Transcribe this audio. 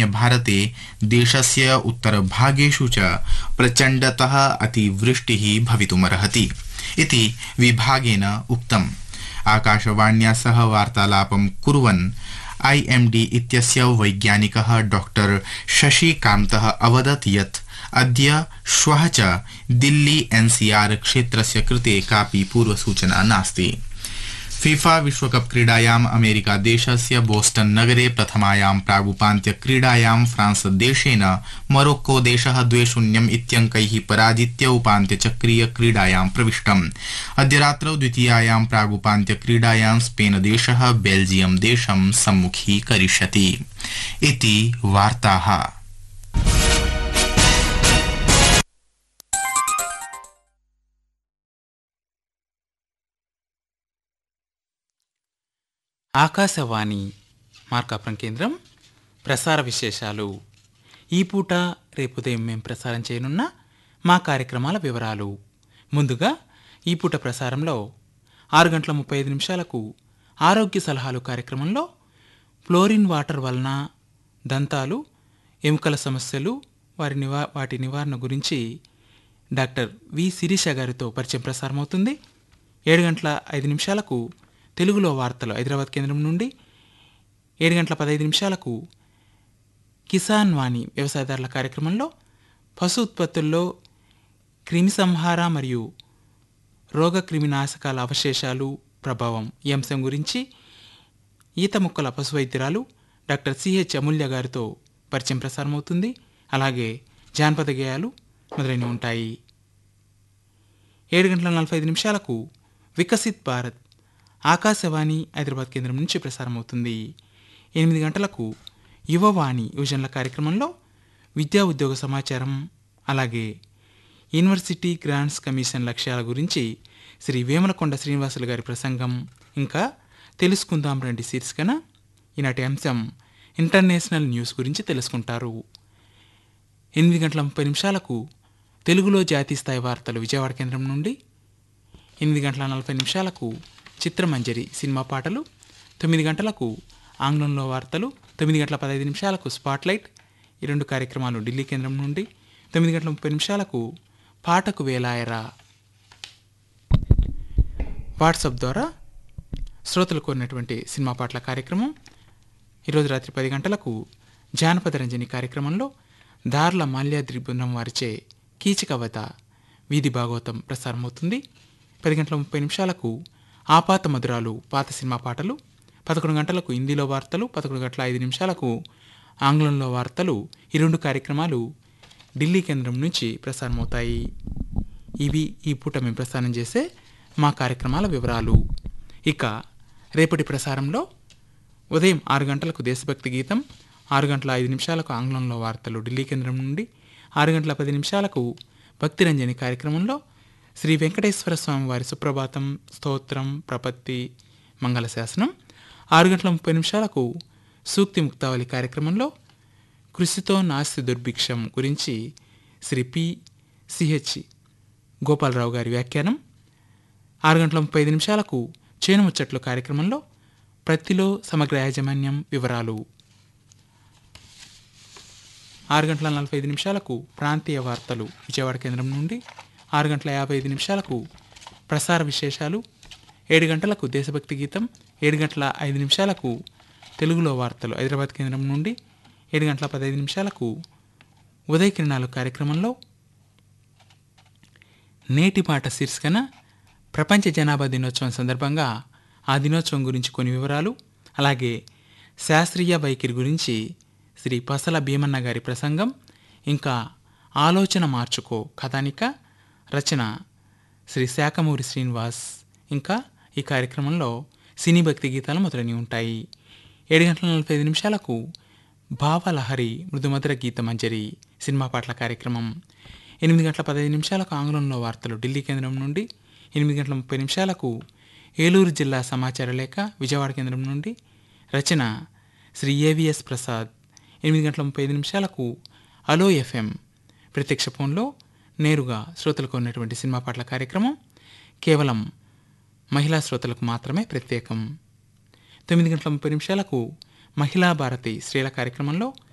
ईशान्यभारते देशस्य उत्तरभागेषु च प्रचण्डतः अतिवृष्टिः भवितुमर्हति इति विभागेन उक्तम् आकाशवाण्या सह वार्तालापं कुर्वन् आईएमडी इत्यस्य वैज्ञानिकः डॉक्टर शशिकान्तः अवदत् यत् अद्य श्वः च दिल्ली एनसीआर क्षेत्रस्य कृते कापि पूर्वसूचना नास्ति फीफा विश्वकप क्रीडायाम् अमेरिका देशस्य बोस्टन नगरे प्रथमायां प्रागुपान्त्य क्रीडायां फ्रांस देशेन मोरोक्को देशः द्वे शून्यम् इत्यङ्कैः पराजित्य उपान्त्यचक्रीय क्रीडायां प्रविष्टम् अद्य रात्रौ द्वितीयायां प्रागुपान्त्य क्रीडायां स्पेन देशः बेल्जियम देशं सम्मुखीकरिष्यति इति वार्ताः ఆకాశవాణి మార్కాపురం కేంద్రం ప్రసార విశేషాలు ఈ పూట రేపు ఉదయం మేము ప్రసారం చేయనున్న మా కార్యక్రమాల వివరాలు ముందుగా ఈ పూట ప్రసారంలో ఆరు గంటల ముప్పై ఐదు నిమిషాలకు ఆరోగ్య సలహాలు కార్యక్రమంలో ఫ్లోరిన్ వాటర్ వలన దంతాలు ఎముకల సమస్యలు వారి నివా వాటి నివారణ గురించి డాక్టర్ వి శిరీష గారితో పరిచయం ప్రసారమవుతుంది ఏడు గంటల ఐదు నిమిషాలకు తెలుగులో వార్తలు హైదరాబాద్ కేంద్రం నుండి ఏడు గంటల పదహైదు నిమిషాలకు కిసాన్ వాణి వ్యవసాయదారుల కార్యక్రమంలో పశు ఉత్పత్తుల్లో క్రిమి సంహార మరియు రోగ క్రిమినాశకాల అవశేషాలు ప్రభావం ఈ అంశం గురించి ఈత మొక్కల పశు వైద్యురాలు డాక్టర్ సిహెచ్ అమూల్య గారితో పరిచయం ప్రసారమవుతుంది అలాగే జానపద గేయాలు మొదలైనవి ఉంటాయి ఏడు గంటల నలభై ఐదు నిమిషాలకు వికసిత్ భారత్ ఆకాశవాణి హైదరాబాద్ కేంద్రం నుంచి ప్రసారమవుతుంది ఎనిమిది గంటలకు యువవాణి యువజనుల కార్యక్రమంలో విద్యా ఉద్యోగ సమాచారం అలాగే యూనివర్సిటీ గ్రాంట్స్ కమిషన్ లక్ష్యాల గురించి శ్రీ వేమలకొండ శ్రీనివాసులు గారి ప్రసంగం ఇంకా తెలుసుకుందాం రండి శీర్షికన ఈనాటి అంశం ఇంటర్నేషనల్ న్యూస్ గురించి తెలుసుకుంటారు ఎనిమిది గంటల ముప్పై నిమిషాలకు తెలుగులో జాతీయ స్థాయి వార్తలు విజయవాడ కేంద్రం నుండి ఎనిమిది గంటల నలభై నిమిషాలకు చిత్రమంజరి సినిమా పాటలు తొమ్మిది గంటలకు ఆంగ్లంలో వార్తలు తొమ్మిది గంటల పదహైదు నిమిషాలకు స్పాట్లైట్ ఈ రెండు కార్యక్రమాలు ఢిల్లీ కేంద్రం నుండి తొమ్మిది గంటల ముప్పై నిమిషాలకు పాటకు వేలాయరా వాట్సాప్ ద్వారా శ్రోతలు కోరినటువంటి సినిమా పాటల కార్యక్రమం ఈరోజు రాత్రి పది గంటలకు జానపద రంజని కార్యక్రమంలో దార్ల మాల్యాద్రి బృందం వారిచే కీచకవత వీధి భాగవతం ప్రసారమవుతుంది పది గంటల ముప్పై నిమిషాలకు ఆపాత మధురాలు పాత సినిమా పాటలు పదకొండు గంటలకు హిందీలో వార్తలు పదకొండు గంటల ఐదు నిమిషాలకు ఆంగ్లంలో వార్తలు ఈ రెండు కార్యక్రమాలు ఢిల్లీ కేంద్రం నుంచి ప్రసారమవుతాయి ఇవి ఈ పూట మేము ప్రసారం చేసే మా కార్యక్రమాల వివరాలు ఇక రేపటి ప్రసారంలో ఉదయం ఆరు గంటలకు దేశభక్తి గీతం ఆరు గంటల ఐదు నిమిషాలకు ఆంగ్లంలో వార్తలు ఢిల్లీ కేంద్రం నుండి ఆరు గంటల పది నిమిషాలకు భక్తిరంజని కార్యక్రమంలో శ్రీ వెంకటేశ్వర స్వామి వారి సుప్రభాతం స్తోత్రం ప్రపత్తి మంగళ శాసనం ఆరు గంటల ముప్పై నిమిషాలకు సూక్తి ముక్తావళి కార్యక్రమంలో కృషితో నాస్తి దుర్భిక్షం గురించి శ్రీ పి సిహెచ్ గోపాలరావు గారి వ్యాఖ్యానం ఆరు గంటల ముప్పై ఐదు నిమిషాలకు చేను ముచ్చట్లు కార్యక్రమంలో ప్రతిలో సమగ్ర యాజమాన్యం వివరాలు ఆరు గంటల నలభై ఐదు నిమిషాలకు ప్రాంతీయ వార్తలు విజయవాడ కేంద్రం నుండి ఆరు గంటల యాభై ఐదు నిమిషాలకు ప్రసార విశేషాలు ఏడు గంటలకు దేశభక్తి గీతం ఏడు గంటల ఐదు నిమిషాలకు తెలుగులో వార్తలు హైదరాబాద్ కేంద్రం నుండి ఏడు గంటల పదహైదు నిమిషాలకు ఉదయ కిరణాలు కార్యక్రమంలో నేటి మాట శీర్షికన ప్రపంచ జనాభా దినోత్సవం సందర్భంగా ఆ దినోత్సవం గురించి కొన్ని వివరాలు అలాగే శాస్త్రీయ వైఖరి గురించి శ్రీ పసల భీమన్న గారి ప్రసంగం ఇంకా ఆలోచన మార్చుకో కథానిక రచన శ్రీ శాఖమూరి శ్రీనివాస్ ఇంకా ఈ కార్యక్రమంలో సినీ భక్తి గీతాలు మొదలైనవి ఉంటాయి ఏడు గంటల నలభై ఐదు నిమిషాలకు భావలహరి మృదుమధుర గీత మంజరి సినిమా పాటల కార్యక్రమం ఎనిమిది గంటల పదహైదు నిమిషాలకు ఆంగ్లంలో వార్తలు ఢిల్లీ కేంద్రం నుండి ఎనిమిది గంటల ముప్పై నిమిషాలకు ఏలూరు జిల్లా సమాచార లేఖ విజయవాడ కేంద్రం నుండి రచన శ్రీ ఏవిఎస్ ప్రసాద్ ఎనిమిది గంటల ముప్పై ఐదు నిమిషాలకు అలో ఎఫ్ఎం ప్రత్యక్ష ఫోన్లో నేరుగా శ్రోతలకు ఉన్నటువంటి సినిమా పాటల కార్యక్రమం కేవలం మహిళా శ్రోతలకు మాత్రమే ప్రత్యేకం తొమ్మిది గంటల ముప్పై నిమిషాలకు మహిళా భారతి స్త్రీల కార్యక్రమంలో